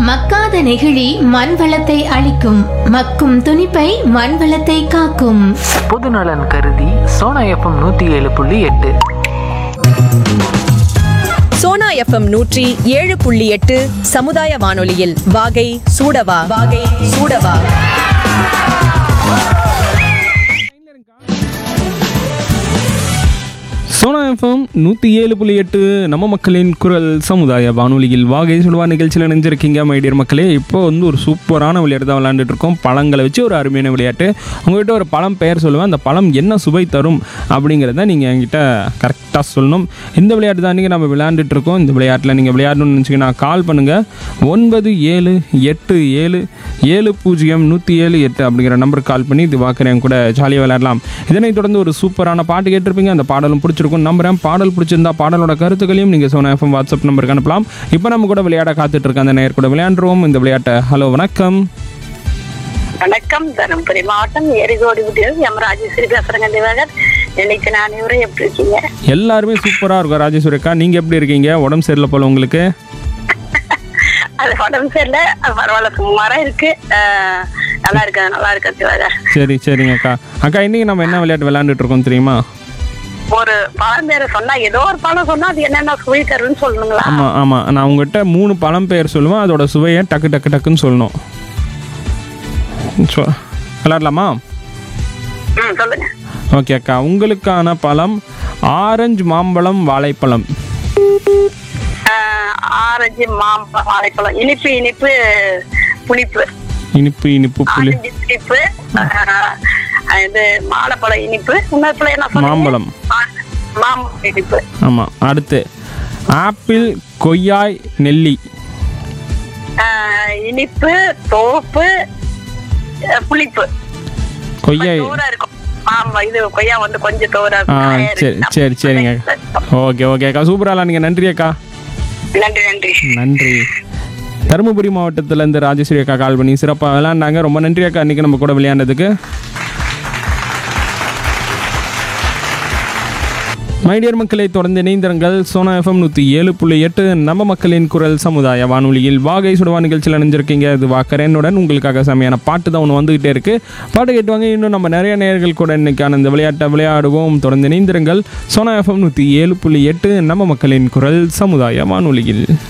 மக்காத நெகிழி மண் வளத்தை அழிக்கும் மக்கும் துணிப்பை மண் வளத்தை காக்கும் பொதுநலன் கருதி சோனா எஃப்எம் நூற்றி ஏழு புள்ளி எட்டு சோனா எஃப்எம் நூற்றி ஏழு புள்ளி எட்டு சமுதாய வானொலியில் வாகை சூடவா வாகை சூடவா சோனா எஃப்எம் நூற்றி ஏழு புள்ளி எட்டு நம்ம மக்களின் குரல் சமுதாய வானொலியில் வாகை சுடுவா நிகழ்ச்சியில் நினைஞ்சிருக்கீங்க மைடியர் மக்களே இப்போ வந்து ஒரு சூப்பரான விளையாட்டு தான் விளையாண்டுட்டு இருக்கோம் பழங்களை வச்சு ஒரு அருமையான விளையாட்டு உங்கள்கிட்ட ஒரு பழம் பெயர் சொல்லுவேன் அந்த பழம் என்ன சுவை தரும் அப்படிங்கிறத நீங்கள் என்கிட்ட கரெக்டாக சொல்லணும் இந்த விளையாட்டு தான் நீங்கள் நம்ம விளையாண்டுட்டு இருக்கோம் இந்த விளையாட்டில் நீங்கள் விளையாடணும்னு நினச்சிங்கன்னா கால் பண்ணுங்கள் ஒன்பது ஏழு எட்டு ஏழு ஏழு பூஜ்ஜியம் நூற்றி ஏழு எட்டு அப்படிங்கிற நம்பருக்கு கால் பண்ணி இது வாக்குறேன் கூட ஜாலியாக விளையாடலாம் இதனைத் தொடர்ந்து ஒரு சூப்பரான பாட்டு கேட்டிருப்பீங்க அந்த பாடலும் பிடிச்சிருக்கும் நம்புறேன் பாடல் பிடிச்சிருந்தா பாடலோட கருத்துக்களையும் நீங்கள் சோனா எஃப்எம் வாட்ஸ்அப் நம்பருக்கு அனுப்பலாம் இப்போ நம்ம கூட விளையாட காத்துட்டு இருக்க அந்த நேயர் கூட விளையாண்டுருவோம் இந்த விளையாட்டை ஹலோ வணக்கம் வணக்கம் தருமபுரி மாவட்டம் எரிகோடி விட்டியல் எம் ராஜேஸ்வரி பேசுறேங்க திவாகர் இன்னைக்கு நான் இவரும் எப்படி இருக்கீங்க எல்லாருமே சூப்பராக இருக்கும் ராஜேஸ்வரிக்கா நீங்கள் எப்படி இருக்கீங்க உடம்பு சரியில்லை போல உங்களுக்கு அது உடம்பு சரியில்லை அது பரவாயில்ல சுமாரா இருக்கு ஆஹ், நல்லா இருக்கு நல்லா இருக்கு திவாகர் சரி சரிங்க அக்கா அக்கா இன்னைக்கு நம்ம என்ன விளையாட்டு விளையாண்டுட்டு இருக்கோம் தெரியுமா ஒரு பழம் பேரை சொன்னா ஏதோ ஒரு பழம் சொன்னா அது என்னென்ன சுவை தருன்னு சொல்லணுங்களா ஆமாம் ஆமாம் நான் உங்கள்கிட்ட மூணு பழம் பெயர் சொல்லுவேன் அதோட சுவையை டக்கு டக்கு டக்குன்னு சொல்லணும் சொ- விளையாடலாமா ம் சொல்லுங்க ஓகே அக்கா உங்களுக்கான பழம் ஆரஞ்சு மாம்பழம் வாழைப்பழம் ஆஹ், ஆரஞ்சு மாம்பழம் வாழைப்பழம் இனிப்பு இனிப்பு புளிப்பு இனிப்பு இனிப்பு புளி ஆரஞ்சு இனிப்பு ஆஹ், இது மாலைப்பழம் இனிப்பு இன்னொரு பழம் என்ன சொன்னீங்க? மாம்பழம். ஆ- மாம்பழம் இனிப்பு ஆமாம் அடுத்து ஆப்பிள் கொய்யாய் நெல்லி ஆஹ் இனிப்பு தோப்பு அஹ் புளிப்பு கொய்யாய் தோரா இருக்கும் ஆமா இது கொய்யா வந்து கொஞ்சம் தோரா ஆ இருக்கும் காயா சரி இருக்கு. சரி சரிங்க ஓகே ஓகே அக்கா சூப்பராக நீங்கள் நன்றி அக்கா நன்றி நன்றி நன்றி தருமபுரி மாவட்டத்திலேருந்து ராஜேஸ்வரி அக்கா கால் பண்ணி சிறப்பாக விளையாண்டாங்க ரொம்ப நன்றி அக்கா இன்றைக்கி நம்ம கூட விளையாண்டதுக்கு மைடியர் மக்களை தொடர்ந்து இணைந்திருங்கள் சோனா எஃப்எம் நூற்றி ஏழு புள்ளி எட்டு நம்ம மக்களின் குரல் சமுதாய வானொலியில் வாகை சுடுவா நிகழ்ச்சியில் இணைஞ்சிருக்கீங்க இது வாக்கரேனுடன் உங்களுக்காக செமையான பாட்டு தான் ஒன்று வந்துகிட்டே இருக்கு பாட்டு கேட்டுவாங்க இன்னும் நம்ம நிறைய நேயர்கள் கூட இன்னைக்கான இந்த விளையாட்டை விளையாடுவோம் தொடர்ந்து இணைந்திருங்கள் சோனா எஃப்எம் நூற்றி ஏழு புள்ளி எட்டு நம்ம மக்களின் குரல் சமுதாய வானொலியில்